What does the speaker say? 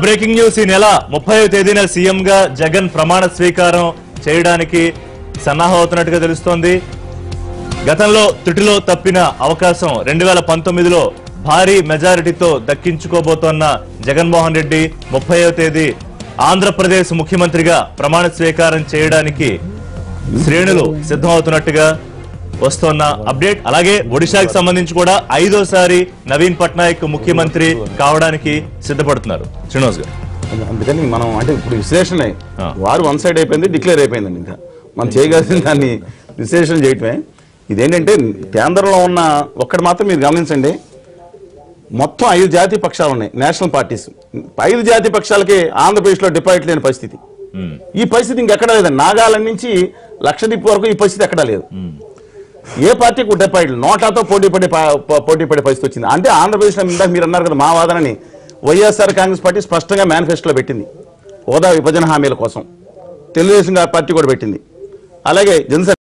Breaking news ఈ నెల ముప్పై తేదీన సీఎం గా జగన్ ప్రమాణ స్వీకారం చేయడానికి సన్నాహం అవుతున్నట్టుగా తెలుస్తోంది గతంలో త్రుటిలో తప్పిన అవకాశం రెండు వేల పంతొమ్మిదిలో భారీ మెజారిటీతో దక్కించుకోబోతోన్న జగన్మోహన్ రెడ్డి ముప్పైవ తేదీ ఆంధ్రప్రదేశ్ ముఖ్యమంత్రిగా ప్రమాణ స్వీకారం చేయడానికి శ్రేణులు సిద్ధమవుతున్నట్టుగా వస్తోన్న అప్డేట్ అలాగే ఒడిశాకి సంబంధించి కూడా ఐదోసారి నవీన్ పట్నాయక్ ముఖ్యమంత్రి కావడానికి సిద్ధపడుతున్నారు శ్రీనివాస్ గారు అందుకని మనం అంటే ఇప్పుడు విశ్లేషణ ఆ. వారు వన్ సైడ్ అయిపోయింది డిక్లేర్ అయిపోయిందండి ఇంకా మనం చేయగలిసిన దాన్ని విశ్లేషణ చేయటమే ఇదేంటంటే కేంద్రంలో ఉన్న ఒక్కటి మాత్రం మీరు గమనించండి మొత్తం ఐదు జాతీయ పక్షాలు ఉన్నాయి నేషనల్ పార్టీస్ ఐదు జాతీయ పక్షాలకి ఆంధ్రప్రదేశ్లో డిపాజిట్ లేని పరిస్థితి ఉమ్, ఈ పరిస్థితి ఇంకెక్కడా లేదండి నాగాలాండ్ నుంచి లక్షద్వీప్ వరకు ఈ పరిస్థితి ఎక్కడా లేదు ఏ పార్టీకి డిపాజిట్ నోటాతో పోటీ పడే పా- పో- పోటీ పడే పరిస్థితి వచ్చింది అంటే ఆంధ్రప్రదేశ్లో ఇందాక మీరు అన్నారు కదా మా వాదనని వైఎస్ఆర్ కాంగ్రెస్ పార్టీ స్పష్టంగా మేనిఫెస్టోలో పెట్టింది హోదా విభజన హామీల కోసం తెలుగుదేశం పార్టీ కూడా పెట్టింది అలాగే జనసేన